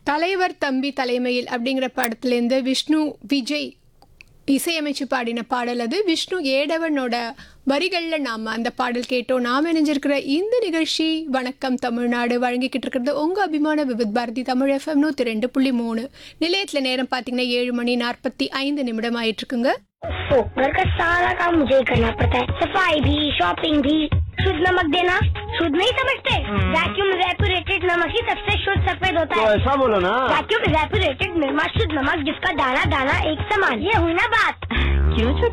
தலைவர் தம்பி தலைமையில் அப்படிங்கிற படத்துலேருந்து விஷ்ணு விஜய் இசையமைச்சு பாடின பாடல் அது விஷ்ணு ஏடவனோட வரிகளில் நாம் அந்த பாடல் கேட்டோம் நாம் இணைஞ்சிருக்கிற இந்த நிகழ்ச்சி வணக்கம் தமிழ்நாடு வழங்கிக்கிட்டு இருக்கிறது உங்கள் அபிமான விவித் பாரதி தமிழ் எஃப்எம் நூற்றி ரெண்டு புள்ளி மூணு நிலையத்தில் நேரம் பார்த்தீங்கன்னா ஏழு மணி நாற்பத்தி ஐந்து நிமிடம் ஆயிட்டு இருக்குங்க ओफो, घर का सारा काम मुझे ही करना पड़ता है सफाई भी शॉपिंग भी शुद्ध नमक देना शुद्ध नहीं समझते वैक्यूम रेपुरेटेड नमक ही सबसे शुद्ध सफेद होता तो है ऐसा बोलो ना वैक्यूम रेपुरेटेड निर्मा शुद्ध नमक जिसका दाना दाना एक समान ये हुई ना बात क्यों छोटे